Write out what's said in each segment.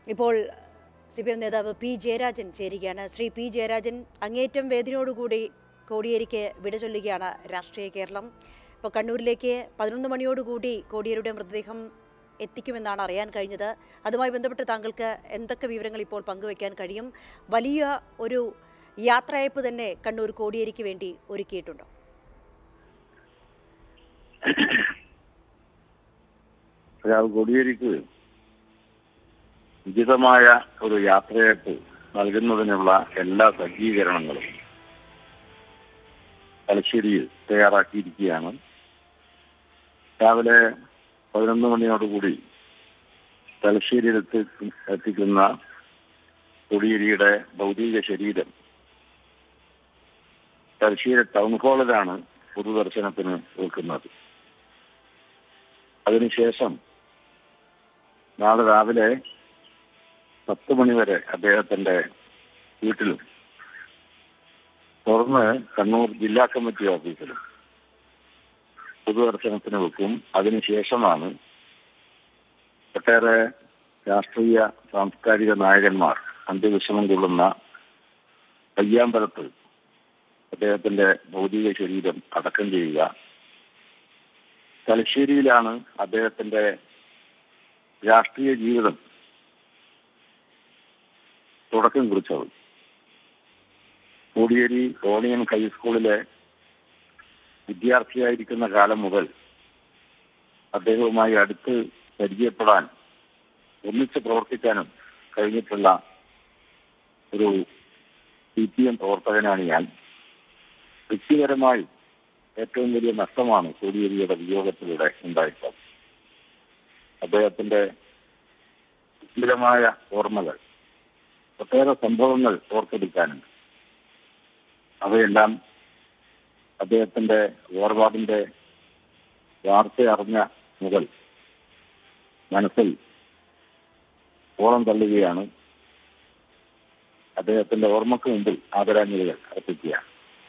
ഇപ്പോൾ C P M നേതാവ് P Jayarajan ചേരുകയാണ് ശ്രീ പി ജയരാജൻ അങ്ങേറ്റം വേദനയോടുകൂടി കോടിയേരിക്ക് വിട ചൊല്ലുകയാണ് രാഷ്ട്രീയ കേരളം ഇപ്പോൾ കണ്ണൂരിലേക്ക് പതിനൊന്ന് മണിയോടുകൂടി കോടിയേരിയുടെ മൃതദേഹം എത്തിക്കുമെന്നാണ് അറിയാൻ കഴിഞ്ഞത് അതുമായി ബന്ധപ്പെട്ട് താങ്കൾക്ക് എന്തൊക്കെ വിവരങ്ങൾ ഇപ്പോൾ പങ്കുവയ്ക്കാൻ കഴിയും വലിയ ഒരു യാത്രയയപ്പ് തന്നെ കണ്ണൂർ കോടിയേരിക്ക് വേണ്ടി ഒരുക്കിയിട്ടുണ്ടോ രാവ് കോടിയേരിക്ക് ഉചിതമായ ഒരു യാത്രയയപ്പ് നൽകുന്നതിനുള്ള എല്ലാ സജ്ജീകരണങ്ങളും തലശ്ശേരിയിൽ തയ്യാറാക്കിയിരിക്കുകയാണ് രാവിലെ പതിനൊന്ന് മണിയോടുകൂടി തലശ്ശേരിയിൽ എത്തി എത്തിക്കുന്ന കോടിയേരിയുടെ ഭൗതിക ശരീരം തലശ്ശേരി ടൗൺ ഹാളിലാണ് പൊതുദർശനത്തിന് വെക്കുന്നത് അതിനുശേഷം നാളെ രാവിലെ പത്ത് മണിവരെ അദ്ദേഹത്തിന്റെ വീട്ടിലും തുറന്ന് കണ്ണൂർ ജില്ലാ കമ്മിറ്റി ഓഫീസിലും പൊതുദർശനത്തിന് വെക്കും അതിനുശേഷമാണ് ഒട്ടേറെ രാഷ്ട്രീയ സാംസ്കാരിക നായകന്മാർ അന്ത്യവിഷമം കൊള്ളുന്ന പയ്യാമ്പലത്ത് അദ്ദേഹത്തിന്റെ ഭൗതിക ശരീരം അടക്കം ചെയ്യുക തലശ്ശേരിയിലാണ് അദ്ദേഹത്തിന്റെ രാഷ്ട്രീയ ജീവിതം തുടക്കം കുറിച്ചത് കോടിയേരി ഓണിയൻ ഹൈസ്കൂളിലെ വിദ്യാർത്ഥിയായിരിക്കുന്ന കാലം മുതൽ അദ്ദേഹവുമായി അടുത്ത് പരിചയപ്പെടാൻ ഒന്നിച്ച് പ്രവർത്തിക്കാനും കഴിഞ്ഞിട്ടുള്ള ഒരു സി പി എം പ്രവർത്തകനാണ് ഞാൻ വ്യക്തിപരമായി ഏറ്റവും വലിയ നഷ്ടമാണ് കോടിയേരിയുടെ വിയോഗത്തിലൂടെ ഉണ്ടായിട്ടുള്ളത് അദ്ദേഹത്തിന്റെ സുസ്ഥിരമായ ഓർമ്മകൾ ഒട്ടേറെ സംഭവങ്ങൾ ഓർത്തെടുക്കാനുണ്ട് അവയെല്ലാം അദ്ദേഹത്തിന്റെ വേർപാടിന്റെ വാർത്ത അറിഞ്ഞ മുതൽ മനസ്സിൽ ഓളം തള്ളുകയാണ് അദ്ദേഹത്തിന്റെ ഓർമ്മക്ക് മുമ്പിൽ ആദരാഞ്ജലികൾ അർപ്പിക്കുകയാണ്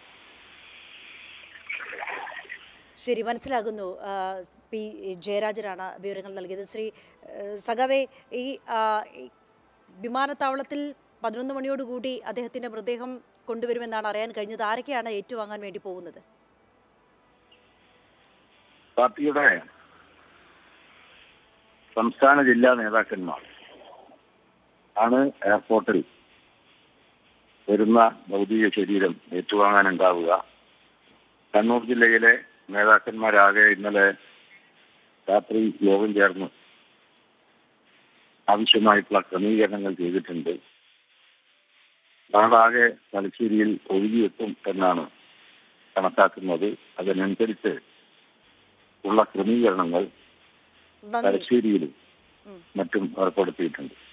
ശരി മനസ്സിലാകുന്നു ആ, പി ജയരാജനാണ് വിവരങ്ങൾ നൽകിയത് ശ്രീ ആ, സഖാവേ ഈ ആ, ഈ വിമാനത്താവളത്തിൽ പതിനൊന്ന് മണിയോടുകൂടി അദ്ദേഹത്തിന്റെ മൃതദേഹം കൊണ്ടുവരുമെന്നാണ് അറിയാൻ കഴിഞ്ഞത് ആരൊക്കെയാണ് ഏറ്റുവാങ്ങാൻ വേണ്ടി പോകുന്നത് പാർട്ടിയുടെ സംസ്ഥാന ജില്ലാ നേതാക്കന്മാർ ആണ് എയർപോർട്ടിൽ വരുന്ന ഭൗതിക ശരീരം ഏറ്റുവാങ്ങാനുണ്ടാവുക കണ്ണൂർ ജില്ലയിലെ നേതാക്കന്മാരാകെ ഇന്നലെ രാത്രി യോഗം ചേർന്ന് ആവശ്യമായിട്ടുള്ള ക്രമീകരണങ്ങൾ ചെയ്തിട്ടുണ്ട് നാടാകെ തലശ്ശേരിയിൽ ഒഴുകിയെത്തും എന്നാണ് കണക്കാക്കുന്നത് അതിനനുസരിച്ച് ഉള്ള ക്രമീകരണങ്ങൾ നന്ദി തലശ്ശേരിയിലും ഉം. മറ്റും ഏർപ്പെടുത്തിയിട്ടുണ്ട്